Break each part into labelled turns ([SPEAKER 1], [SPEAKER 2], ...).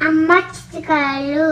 [SPEAKER 1] అమ్మ చిత్రకారులు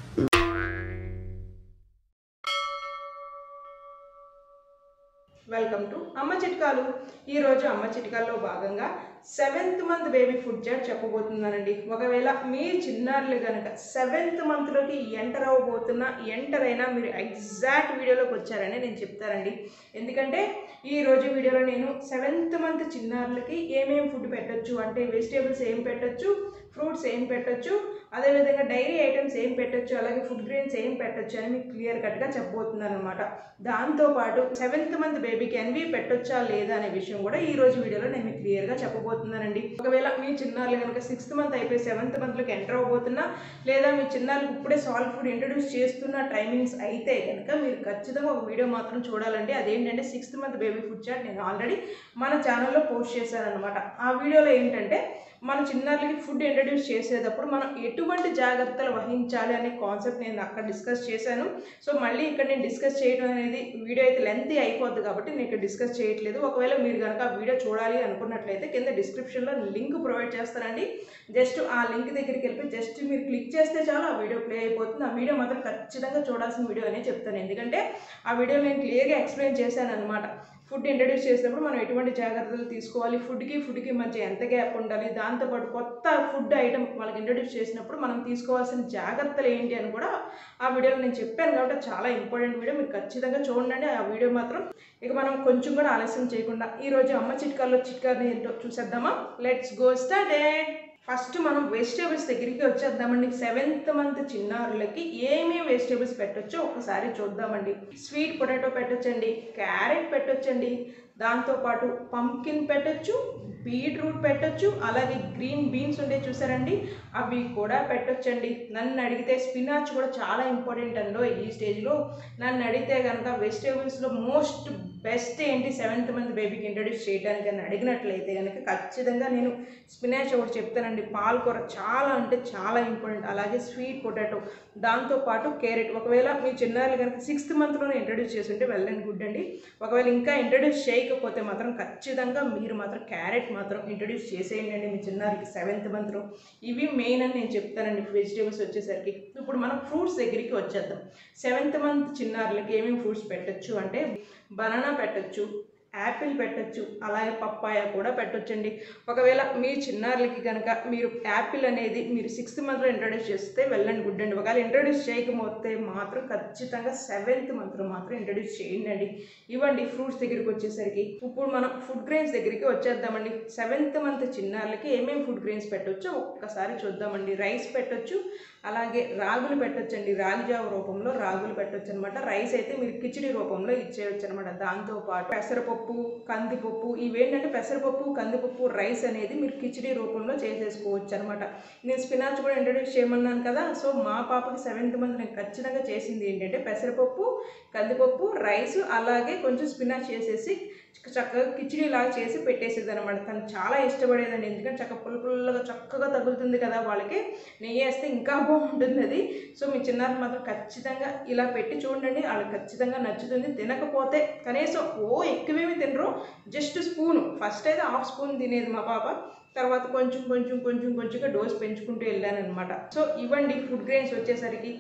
[SPEAKER 2] welcome to అమ్మ చిట్కాలు ఈరోజు అమ్మ చిట్కాల్లో భాగంగా seventh month baby food chart చెప్పబోతున్నానండి ఒకవేళ మీ చిన్నారులు కనుక సెవెంత్ మంత్లోకి ఎంటర్ అవ్వబోతున్న ఎంటర్ అయినా మీరు ఎగ్జాక్ట్ వీడియోలోకి వచ్చారని నేను చెప్తానండి ఎందుకంటే ఈ రోజు వీడియోలో నేను సెవెంత్ మంత్ చిన్నారులకి ఏమేమి ఫుడ్ పెట్టొచ్చు అంటే వెజిటేబుల్స్ ఏం పెట్టొచ్చు ఫ్రూట్స్ ఏం పెట్టొచ్చు అదేవిధంగా డైరీ ఐటమ్స్ ఏం పెట్టొచ్చు అలాగే ఫుడ్ గ్రెయిన్స్ ఏం పెట్టొచ్చు అని మీకు క్లియర్ కట్గా చెప్పబోతున్నాను అనమాట దాంతోపాటు సెవెంత్ మంత్ బేబీకి ఎన్వి పెట్టొచ్చా లేదా అనే విషయం కూడా ఈ రోజు వీడియోలో నేను మీకు క్లియర్గా చెప్పబోతున్నానండి ఒకవేళ మీ చిన్నారులు కనుక సిక్స్త్ మంత్ అయిపోయి సెవెంత్ మంత్లోకి ఎంటర్ అవ్వబోతున్నా లేదా మీ చిన్నారులకు ఇప్పుడే సాల్ట్ ఫుడ్ ఇంట్రడ్యూస్ చేస్తున్న టైమింగ్స్ అయితే కనుక మీరు ఖచ్చితంగా ఒక వీడియో మాత్రం చూడాలండి అదేంటంటే sixth month baby food chart నేను ఆల్రెడీ మన ఛానల్లో పోస్ట్ చేశాను అనమాట ఆ వీడియోలో ఏంటంటే మన చిన్నారులకి ఫుడ్ ఇంట్రడ్యూస్ చేసేటప్పుడు మనం ఎటువంటి జాగ్రత్తలు వహించాలి అనే కాన్సెప్ట్ నేను అక్కడ డిస్కస్ చేశాను సో మళ్ళీ ఇక్కడ నేను డిస్కస్ చేయడం అనేది వీడియో అయితే లెంతీ అయిపోద్ది కాబట్టి నేను ఇక్కడ డిస్కస్ చేయట్లేదు ఒకవేళ మీరు కనుక ఆ వీడియో చూడాలి అనుకున్నట్లయితే కింద డిస్క్రిప్షన్లో లింక్ ప్రొవైడ్ చేస్తానండి జస్ట్ ఆ లింక్ దగ్గరికి వెళ్ళి జస్ట్ మీరు క్లిక్ చేస్తే చాలు ఆ వీడియో ప్లే అయిపోతుంది ఆ వీడియో మాత్రం ఖచ్చితంగా చూడాల్సిన వీడియో అనే చెప్తాను ఎందుకంటే ఆ వీడియో నేను క్లియర్గా ఎక్స్ప్లెయిన్ చేశాను అనమాట ఫుడ్ ఇంట్రడ్యూస్ చేసినప్పుడు మనం ఎటువంటి జాగ్రత్తలు తీసుకోవాలి ఫుడ్కి ఫుడ్కి మధ్య ఎంత గ్యాప్ ఉండాలి దాంతోపాటు కొత్త ఫుడ్ ఐటమ్ వాళ్ళకి ఇంట్రడ్యూస్ చేసినప్పుడు మనం తీసుకోవాల్సిన జాగ్రత్తలు ఏంటి అని కూడా ఆ వీడియోలో నేను చెప్పాను కాబట్టి చాలా ఇంపార్టెంట్ వీడియో మీరు ఖచ్చితంగా చూడండి ఆ వీడియో మాత్రం ఇక మనం కొంచెం కూడా ఆలస్యం చేయకుండా ఈరోజు అమ్మ చిట్కాల్లో చిట్కాలు ఏంటో చూసేద్దామా లెట్స్ గో స్టార్టెడ్ ఫస్ట్ మనం వెజిటేబుల్స్ దగ్గరికి వచ్చేద్దామండి సెవెంత్ మంత్ చిన్నారులకి ఏమేమి వెజిటేబుల్స్ పెట్టొచ్చో ఒకసారి చూద్దామండి స్వీట్ పొటాటో పెట్టొచ్చండి క్యారెట్ పెట్టొచ్చండి దాంతోపాటు పంకిన్ పెట్టొచ్చు బీట్రూట్ పెట్టొచ్చు అలాగే గ్రీన్ బీన్స్ ఉండే చూసారండి అవి కూడా పెట్టొచ్చండి నన్ను అడిగితే స్పినాచ్ కూడా చాలా ఇంపార్టెంట్ అండో ఈ స్టేజ్లో నన్ను అడిగితే కనుక వెజిటేబుల్స్లో మోస్ట్ బెస్ట్ ఏంటి సెవెంత్ మంత్ బేబీకి ఇంట్రడ్యూస్ చేయడానికి అని అడిగినట్లయితే కనుక ఖచ్చితంగా నేను స్పినాచ్ ఒకటి చెప్తానండి పాలకూర చాలా అంటే చాలా ఇంపార్టెంట్ అలాగే స్వీట్ పొటాటో దాంతోపాటు క్యారెట్ ఒకవేళ మీ చిన్నారులు కనుక సిక్స్త్ మంత్లోనే ఇంట్రడ్యూస్ చేస్తుంటే వెల్ అండ్ గుడ్ అండి ఒకవేళ ఇంకా ఇంట్రడ్యూస్ చేయకపోతే మాత్రం ఖచ్చితంగా మీరు మాత్రం క్యారెట్ మాత్రం ఇంట్రడ్యూస్ చేసేయండి అండి మీ చిన్నారికి సెవెంత్ మంత్లో ఇవి మెయిన్ అని నేను చెప్తానండి వెజిటేబుల్స్ వచ్చేసరికి ఇప్పుడు మనం ఫ్రూట్స్ దగ్గరికి వచ్చేద్దాం సెవెంత్ మంత్ చిన్నారులకి ఏమేమి ఫ్రూట్స్ పెట్టొచ్చు అంటే బనానా పెట్టొచ్చు యాపిల్ పెట్టొచ్చు అలాగే పప్పాయ కూడా పెట్టొచ్చండి ఒకవేళ మీ చిన్నారులకి కనుక మీరు యాపిల్ అనేది మీరు సిక్స్త్ మంత్లో ఇంట్రడ్యూస్ చేస్తే వెళ్ళండి గుడ్ అండి ఒకవేళ ఇంట్రడ్యూస్ చేయకపోతే మాత్రం ఖచ్చితంగా సెవెంత్ మంత్లో మాత్రం ఇంట్రడ్యూస్ చేయండి అండి ఇవ్వండి ఫ్రూట్స్ దగ్గరికి వచ్చేసరికి ఇప్పుడు మనం ఫుడ్ గ్రెయిన్స్ దగ్గరికి వచ్చేద్దామండి సెవెంత్ మంత్ చిన్నారులకి ఏమేమి ఫుడ్ గ్రెయిన్స్ పెట్టొచ్చో ఒక్కసారి చూద్దామండి రైస్ పెట్టొచ్చు అలాగే రాగులు పెట్టొచ్చండి రాగి జావ రూపంలో రాగులు పెట్టొచ్చు అనమాట రైస్ అయితే మీరు కిచిడి రూపంలో ఇచ్చేయచ్చు అనమాట దాంతోపాటు పెసరపప్పు కందిపప్పు ఇవేంటంటే పెసరపప్పు కందిపప్పు రైస్ అనేది మీరు కిచిడి రూపంలో చేసేసుకోవచ్చు అనమాట నేను స్పినాచ్ కూడా ఇంట్రడ్యూస్ చేయమన్నాను కదా సో మా పాపకి సెవెంత్ మంత్ నేను ఖచ్చితంగా చేసింది ఏంటంటే పెసరపప్పు కందిపప్పు రైస్ అలాగే కొంచెం స్పినాచ్ చేసేసి చక్కగా కిచిడి లాగా చేసి పెట్టేసేది అనమాట తను చాలా ఇష్టపడేదండి ఎందుకంటే చక్క పుల్ల పుల్లగా చక్కగా తగులుతుంది కదా వాళ్ళకి నెయ్యి వేస్తే ఇంకా బాగుంటుంది అది సో మీ చిన్నారికి మాత్రం ఖచ్చితంగా ఇలా పెట్టి చూడండి వాళ్ళకి ఖచ్చితంగా నచ్చుతుంది తినకపోతే కనీసం ఓ ఎక్కువేమి తినరు జస్ట్ స్పూను ఫస్ట్ అయితే హాఫ్ స్పూన్ తినేది మా పాప తర్వాత కొంచెం కొంచెం కొంచెం కొంచెంగా డోస్ పెంచుకుంటూ వెళ్ళాను అనమాట సో ఇవ్వండి ఫుడ్ గ్రెయిన్స్ వచ్చేసరికి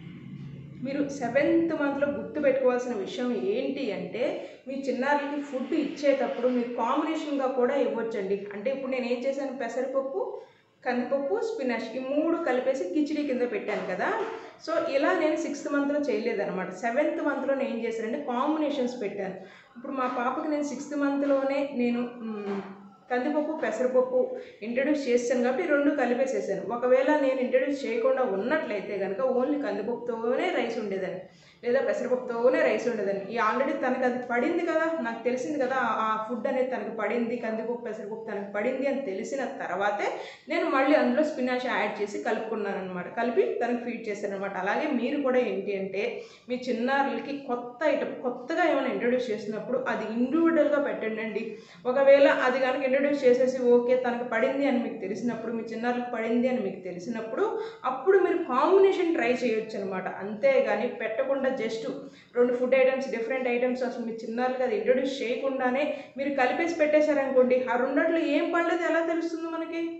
[SPEAKER 2] మీరు సెవెంత్ మంత్లో గుర్తు పెట్టుకోవాల్సిన విషయం ఏంటి అంటే మీ చిన్నారులకి ఫుడ్ ఇచ్చేటప్పుడు మీరు కాంబినేషన్గా కూడా ఇవ్వచ్చండి అంటే ఇప్పుడు నేను ఏం చేశాను పెసరపప్పు కందిపప్పు స్పినాష్ ఈ మూడు కలిపేసి కిచిడి కింద పెట్టాను కదా సో ఇలా నేను సిక్స్త్ మంత్లో చేయలేదన్నమాట సెవెంత్ మంత్లో నేను ఏం చేశానంటే కాంబినేషన్స్ పెట్టాను ఇప్పుడు మా పాపకి నేను సిక్స్త్ మంత్లోనే నేను మ్, కందిపప్పు పెసరపప్పు ఇంట్రడ్యూస్ చేశాను కాబట్టి ఈ రెండు కలిపేసేసాను ఒకవేళ నేను ఇంట్రడ్యూస్ చేయకుండా ఉన్నట్లయితే కనుక ఓన్లీ కందిపప్పుతోనే రైస్ ఉండేదని లేదా పెసరపప్పుతోనే రైస్ ఉండేదని ఈ ఆల్రెడీ తనకు అది పడింది కదా నాకు తెలిసింది కదా ఆ- ఆ ఫుడ్ అనేది తనకు పడింది కందిపప్పు పెసరపప్పు తనకు పడింది అని తెలిసిన తర్వాతే నేను మళ్ళీ అందులో స్పినాష్ యాడ్ చేసి కలుపుకున్నాను అనమాట కలిపి తనకు ఫీడ్ చేశాను అనమాట అలాగే మీరు కూడా ఏంటి అంటే మీ చిన్నారులకి కొత్త ఐటమ్ కొత్తగా ఏమైనా ఇంట్రడ్యూస్ చేసినప్పుడు అది ఇండివిజువల్గా పెట్టండి అండి ఒకవేళ అది కనుక ఇంట్రడ్యూస్ చేసేసి ఓకే తనకు పడింది అని మీకు తెలిసినప్పుడు మీ చిన్నారులకు పడింది అని మీకు తెలిసినప్పుడు అప్పుడు మీరు కాంబినేషన్ ట్రై చేయొచ్చు అనమాట అంతేగాని పెట్టకుండా జస్ట్ రెండు ఫుడ్ ఐటమ్స్ డిఫరెంట్ ఐటమ్స్ అసలు మీ చిన్నారులకు అది ఇంట్రడ్యూస్ చేయకుండానే మీరు కలిపేసి పెట్టేశారనుకోండి ఆ రెండట్లో ఏం పడలేదు ఎలా తెలుస్తుంది మనకి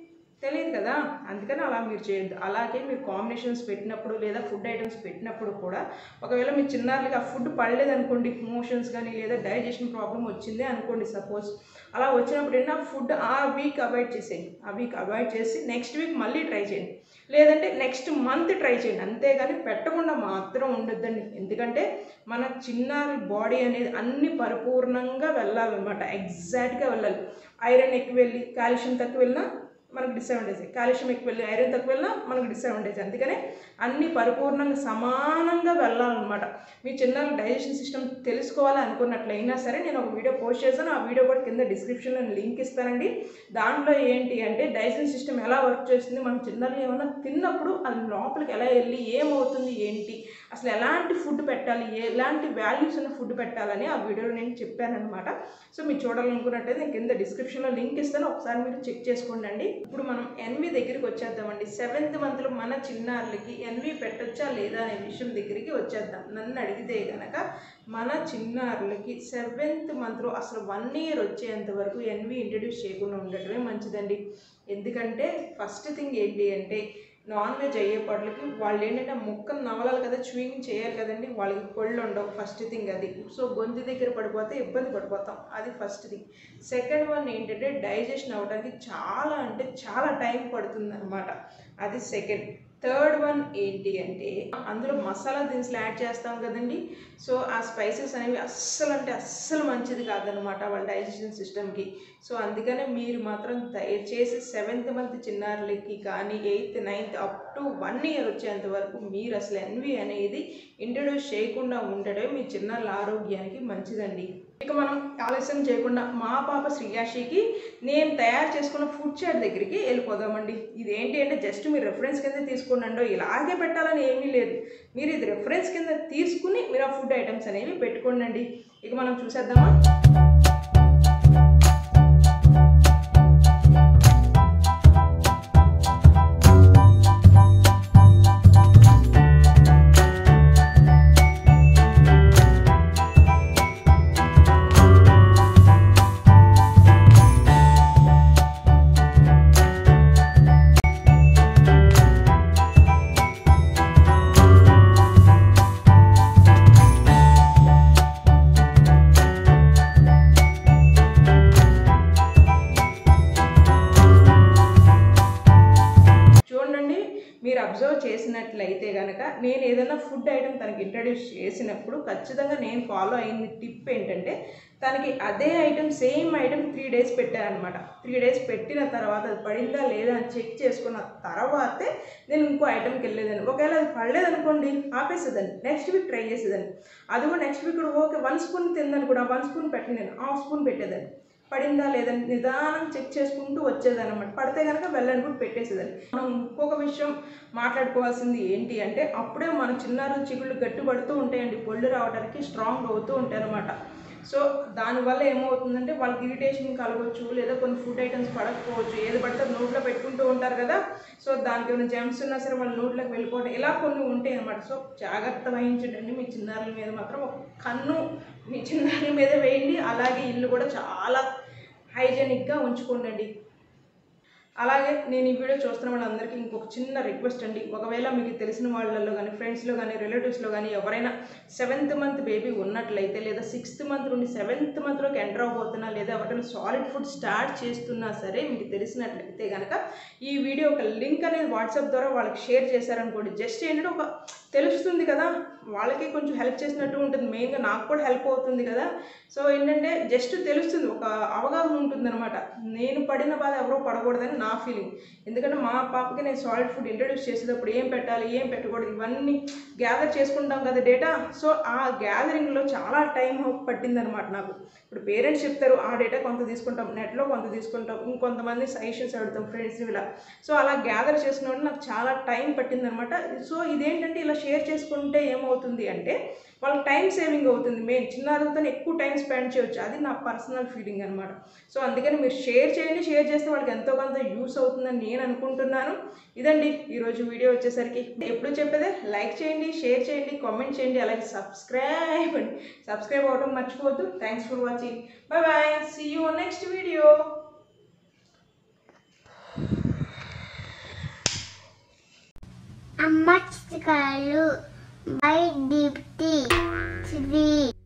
[SPEAKER 2] తెలియదు కదా అందుకని అలా మీరు చేయొద్దు అలాగే మీరు కాంబినేషన్స్ పెట్టినప్పుడు లేదా ఫుడ్ ఐటమ్స్ పెట్టినప్పుడు కూడా ఒకవేళ మీ చిన్నారులకి ఆ ఫుడ్ పడలేదు అనుకోండి మోషన్స్ కానీ లేదా డైజెషన్ ప్రాబ్లం వచ్చింది అనుకోండి సపోజ్ అలా వచ్చినప్పుడు ఏంటంటే ఆ ఫుడ్ ఆ వీక్ అవాయిడ్ చేసేయండి ఆ వీక్ అవాయిడ్ చేసి నెక్స్ట్ వీక్ మళ్ళీ ట్రై చేయండి లేదంటే నెక్స్ట్ మంత్ ట్రై చేయండి అంతేగాని పెట్టకుండా మాత్రం ఉండొద్దండి ఎందుకంటే మన చిన్నారి బాడీ అనేది అన్ని పరిపూర్ణంగా వెళ్ళాలన్నమాట ఎగ్జాక్ట్గా వెళ్ళాలి ఐరన్ ఎక్కువ వెళ్ళి కాల్షియం తక్కువ వెళ్ళినా మనకు డిసడ్వాంటేజ్ కాల్షియం ఎక్కువ వెళ్ళి ఐరన్ తక్కువ వెళ్ళినా మనకు డిసడ్వాంటేజ్ అందుకనే అన్ని పరిపూర్ణంగా సమానంగా వెళ్ళాలన్నమాట మీ చిన్న డైజెషన్ సిస్టమ్ తెలుసుకోవాలి అనుకున్నట్లయినా సరే నేను ఒక వీడియో పోస్ట్ చేశాను ఆ వీడియో కూడా కింద డిస్క్రిప్షన్లో లింక్ ఇస్తానండి దాంట్లో ఏంటి అంటే డైజెషన్ సిస్టమ్ ఎలా వర్క్ చేస్తుంది మన చిన్నలు ఏమన్నా తిన్నప్పుడు అది లోపలికి ఎలా వెళ్ళి ఏమవుతుంది ఏంటి అసలు ఎలాంటి ఫుడ్ పెట్టాలి ఎలాంటి వాల్యూస్ ఉన్న ఫుడ్ పెట్టాలని ఆ వీడియోలో నేను చెప్పానమాట సో మీరు చూడాలనుకున్నట్టయితే నేను కింద డిస్క్రిప్షన్లో లింక్ ఇస్తాను ఒకసారి మీరు చెక్ చేసుకోండి అండి ఇప్పుడు మనం ఎన్వి దగ్గరికి వచ్చేద్దామండి సెవెంత్ మంత్లో మన చిన్నారులకి ఎన్వి పెట్టొచ్చా లేదా అనే విషయం దగ్గరికి వచ్చేద్దాం నన్ను అడిగితే కనుక మన చిన్నారులకి సెవెంత్ మంత్లో అసలు వన్ ఇయర్ వచ్చేంత వరకు ఎన్వి ఇంట్రడ్యూస్ చేయకుండా ఉండటమే మంచిదండి ఎందుకంటే ఫస్ట్ థింగ్ ఏంటి అంటే నాన్ వెజ్ అయ్యేపట్లకి వాళ్ళు ఏంటంటే ముక్కను నవలాలి కదా చూయింగ్ చేయాలి కదండి వాళ్ళకి పళ్ళు ఉండవు ఫస్ట్ థింగ్ అది సో గొంతు దగ్గర పడిపోతే ఇబ్బంది పడిపోతాం అది ఫస్ట్ థింగ్ సెకండ్ వన్ ఏంటంటే డైజెషన్ అవ్వడానికి చాలా అంటే చాలా టైం పడుతుంది అనమాట అది సెకండ్ థర్డ్ వన్ ఏంటి అంటే అందులో మసాలా దినుసులు యాడ్ చేస్తాం కదండి సో ఆ స్పైసెస్ అనేవి అస్సలు అంటే అస్సలు మంచిది కాదనమాట వాళ్ళ డైజెషన్ సిస్టమ్కి సో అందుకనే మీరు మాత్రం దయచేసి సెవెంత్ మంత్ చిన్నారులకి కానీ eighth ninth up to one year వచ్చేంత వరకు మీరు అసలు ఎన్వి అనేది ఇంట్రడ్యూస్ చేయకుండా ఉండడమే మీ చిన్నారుల ఆరోగ్యానికి మంచిదండి ఇక మనం ఆలస్యం చేయకుండా మా పాప శ్రీయాషికి నేను తయారు చేసుకున్న ఫుడ్ చాట్ దగ్గరికి వెళ్ళిపోదామండి ఇదేంటి అంటే జస్ట్ మీరు రెఫరెన్స్ కింద తీసుకున్నాండో ఇలాగే పెట్టాలని ఏమీ లేదు మీరు ఇది రెఫరెన్స్ కింద తీసుకుని మీరు ఆ ఫుడ్ ఐటమ్స్ అనేవి పెట్టుకోండి ఇక మనం చూసేద్దామా చూడండి మీరు అబ్జర్వ్ చేసినట్లయితే కనుక నేను ఏదైనా ఫుడ్ ఐటమ్ తనకి ఇంట్రడ్యూస్ చేసినప్పుడు ఖచ్చితంగా నేను ఫాలో అయిన టిప్ ఏంటంటే తనకి అదే item same item three days పెట్టారనమాట త్రీ డేస్ పెట్టిన తర్వాత అది పడిందా లేదా అని చెక్ చేసుకున్న తర్వాతే నేను ఇంకో ఐటమ్కి వెళ్ళేదాన్ని ఒకవేళ అది పడలేదనుకోండి ఆపేసేదాన్ని నెక్స్ట్ వీక్ ట్రై చేసేదాన్ని అది కూడా నెక్స్ట్ వీక్ కూడా ఓకే వన్ స్పూన్ తిందని కూడా వన్ స్పూన్ పెట్టిన నేను హాఫ్ స్పూన్ పెట్టేదాన్ని పడిందా లేదని నిదానం చెక్ చేసుకుంటూ వచ్చేదన్నమాట పడితే కనుక వెళ్ళని కూడా పెట్టేసేదాన్ని మనం ఇంకొక విషయం మాట్లాడుకోవాల్సింది ఏంటి అంటే అప్పుడే మన చిన్నారు చిగుళ్ళు గట్టిపడుతూ ఉంటాయండి పొళ్ళు రావడానికి స్ట్రాంగ్ అవుతూ ఉంటాయి అనమాట సో దానివల్ల ఏమవుతుందంటే వాళ్ళకి ఇరిటేషన్ కలగవచ్చు లేదా కొన్ని ఫుడ్ ఐటమ్స్ పడకపోవచ్చు ఏది పడితే అది నోట్లో పెట్టుకుంటూ ఉంటారు కదా సో దానికి ఏమైనా జెమ్స్ ఉన్నా సరే వాళ్ళ నోట్లోకి వెళ్ళిపోవడం ఇలా కొన్ని ఉంటాయి అనమాట సో జాగ్రత్త వహించండి మీ చిన్నారుల మీద మాత్రం ఒక కన్ను మీ చిన్నారుల మీద వేయండి అలాగే ఇల్లు కూడా చాలా హైజెనిక్గా ఉంచుకోండి అలాగే నేను ఈ వీడియో చూస్తున్న వాళ్ళందరికీ ఇంకొక చిన్న రిక్వెస్ట్ అండి ఒకవేళ మీకు తెలిసిన వాళ్ళల్లో కానీ ఫ్రెండ్స్లో కానీ రిలేటివ్స్లో కానీ ఎవరైనా సెవెంత్ మంత్ బేబీ ఉన్నట్లయితే లేదా సిక్స్త్ మంత్ నుండి సెవెంత్ మంత్లోకి ఎంటర్ అవబోతున్నా లేదా ఎవరైనా సాలిడ్ ఫుడ్ స్టార్ట్ చేస్తున్నా సరే మీకు తెలిసినట్లయితే కనుక ఈ వీడియో ఒక లింక్ అనేది వాట్సాప్ ద్వారా వాళ్ళకి షేర్ చేశారనుకోండి జస్ట్ ఏంటంటే ఒక తెలుస్తుంది కదా వాళ్ళకి కొంచెం హెల్ప్ చేసినట్టు ఉంటుంది మెయిన్గా నాకు కూడా హెల్ప్ అవుతుంది కదా సో ఏంటంటే జస్ట్ తెలుస్తుంది ఒక అవగాహన ఉంటుంది అనమాట నేను పడిన బాధ ఎవరో పడకూడదని నా ఫీలింగ్ ఎందుకంటే మా పాపకి నేను సాలిడ్ ఫుడ్ ఇంట్రడ్యూస్ చేసేటప్పుడు ఏం పెట్టాలి ఏం పెట్టకూడదు ఇవన్నీ గ్యాదర్ చేసుకుంటాం కదా డేటా సో ఆ గ్యాదరింగ్లో చాలా టైం పట్టిందనమాట నాకు ఇప్పుడు పేరెంట్స్ చెప్తారు ఆ డేటా కొంత తీసుకుంటాం నెట్లో కొంత తీసుకుంటాం ఇంకొంతమంది సజెషన్స్ అడుగుతాం ఫ్రెండ్స్ ఇలా సో అలా గ్యాదర్ చేసినప్పుడు నాకు చాలా టైం పట్టిందనమాట సో ఇదేంటంటే ఇలా షేర్ చేసుకుంటే ఏమవుతుంది అంటే వాళ్ళకి టైం సేవింగ్ అవుతుంది మెయిన్ చిన్నారులతో ఎక్కువ టైం స్పెండ్ చేయొచ్చు అది నా పర్సనల్ ఫీలింగ్ అనమాట సో అందుకని మీరు షేర్ చేయండి షేర్ చేస్తే వాళ్ళకి ఎంతో కొంత యూస్ అవుతుందని నేను అనుకుంటున్నాను ఇదండి ఈరోజు వీడియో వచ్చేసరికి ఎప్పుడు చెప్పేదే లైక్ చేయండి షేర్ చేయండి కామెంట్ చేయండి అలాగే సబ్స్క్రైబ్ అండి సబ్స్క్రైబ్ అవ్వడం మర్చిపోవద్దు thanks for watching bye bye see you next video
[SPEAKER 1] అమ్మ చిట్కాలు బై దీప్తి శ్రీ